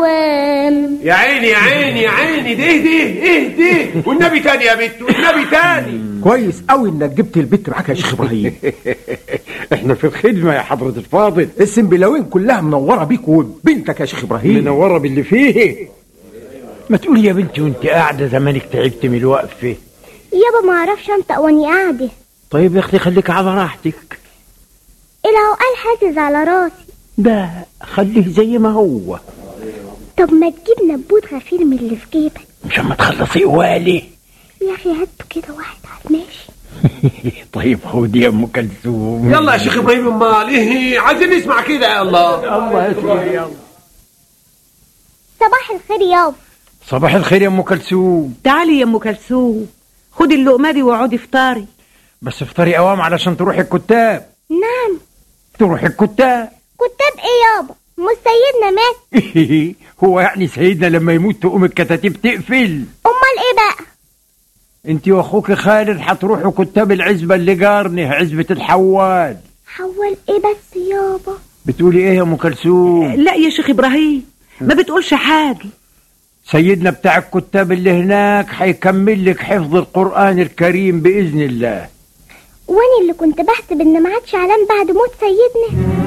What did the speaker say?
وام يا عيني يا عيني يا عيني ده ده ايه ده والنبي تاني يا بت والنبي تاني كويس قوي انك جبت البت معاك يا شيخ ابراهيم احنا في الخدمة يا حضرة الفاضل السنبلاوين كلها منوره بيك وبنتك يا شيخ ابراهيم منورة باللي فيه ما تقولي يا بنتي وانت قاعدة زمانك تعبت من الوقفة يابا ما اعرفش انطق واني قاعده طيب يا اختي خليك على راحتك الهو قال حاسس على راسي ده خليه زي ما هو طب ما تجيب نبوت غفير من اللي في جيبك مش اما تخلصي قوالي يا اخي هاته كده واحد على الماشي طيب خدي يا ام كلثوم يلا يا شيخ ابراهيم امال ايه عايزين نسمع كده يا الله الله يا سيدي يلا صباح الخير يابا صباح الخير يا ام كلثوم تعالي يا ام كلثوم خدي اللقمه دي واقعدي افطاري بس افطري اوام علشان تروحي الكتاب نعم تروحي الكتاب كتاب ايه يابا مش سيدنا مات هو يعني سيدنا لما يموت تقوم الكتاتيب تقفل امال ايه بقى انت واخوك خالد هتروحوا كتاب العزبة اللي جارنه عزبة الحوال حول ايه بس يابا بتقولي ايه يا ام كلثوم لا يا شيخ ابراهيم ما بتقولش حاجه سيدنا بتاع الكتاب اللي هناك هيكمل لك حفظ القرآن الكريم بإذن الله واني اللي كنت بحسب ان ما عادش علام بعد موت سيدنا